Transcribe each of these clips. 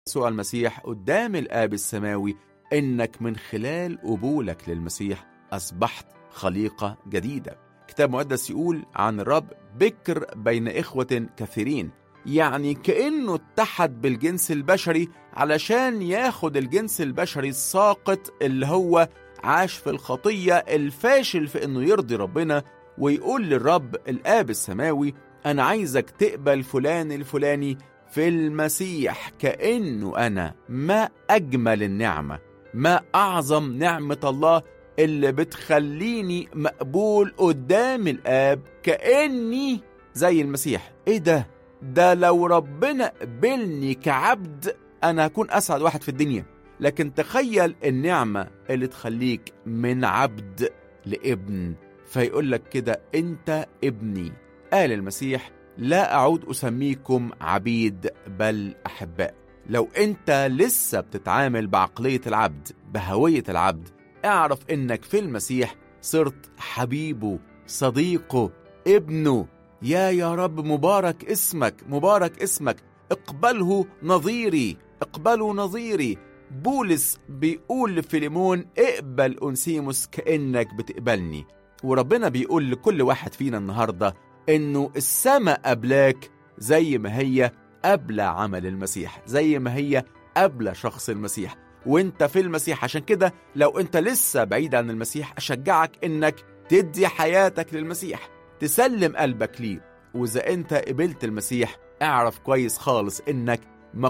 يسوع المسيح قدام الآب السماوي إنك من خلال قبولك للمسيح أصبحت خليقة جديدة كتاب مقدس يقول عن الرب بكر بين إخوة كثيرين يعني كأنه اتحد بالجنس البشري علشان ياخد الجنس البشري الساقط اللي هو عاش في الخطية الفاشل في إنه يرضي ربنا ويقول للرب الآب السماوي أنا عايزك تقبل فلان الفلاني في المسيح كأنه أنا ما أجمل النعمة ما أعظم نعمة الله اللي بتخليني مقبول قدام الآب كأني زي المسيح إيه ده؟ ده لو ربنا قبلني كعبد أنا هكون أسعد واحد في الدنيا لكن تخيل النعمة اللي تخليك من عبد لابن فيقول لك كده أنت ابني قال المسيح لا أعود أسميكم عبيد بل أحباء لو أنت لسه بتتعامل بعقلية العبد بهوية العبد اعرف إنك في المسيح صرت حبيبه صديقه ابنه يا يا رب مبارك اسمك مبارك اسمك اقبله نظيري اقبله نظيري بولس بيقول لفيليمون اقبل أنسيموس كأنك بتقبلني وربنا بيقول لكل واحد فينا النهاردة إنه السماء قبلاك زي ما هي قبل عمل المسيح زي ما هي قبل شخص المسيح وانت في المسيح عشان كده لو انت لسه بعيد عن المسيح اشجعك انك تدي حياتك للمسيح تسلم قلبك ليه واذا انت قبلت المسيح اعرف كويس خالص انك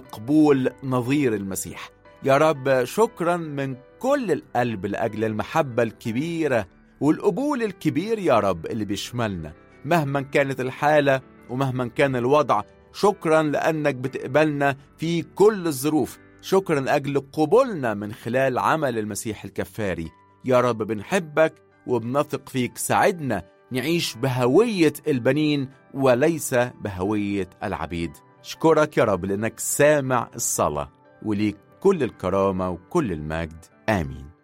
مقبول نظير المسيح يا رب شكرا من كل القلب لاجل المحبه الكبيره والقبول الكبير يا رب اللي بيشملنا مهما كانت الحاله ومهما كان الوضع شكرا لانك بتقبلنا في كل الظروف شكرا لاجل قبولنا من خلال عمل المسيح الكفاري يا رب بنحبك وبنثق فيك ساعدنا نعيش بهويه البنين وليس بهويه العبيد اشكرك يا رب لانك سامع الصلاه وليك كل الكرامه وكل المجد امين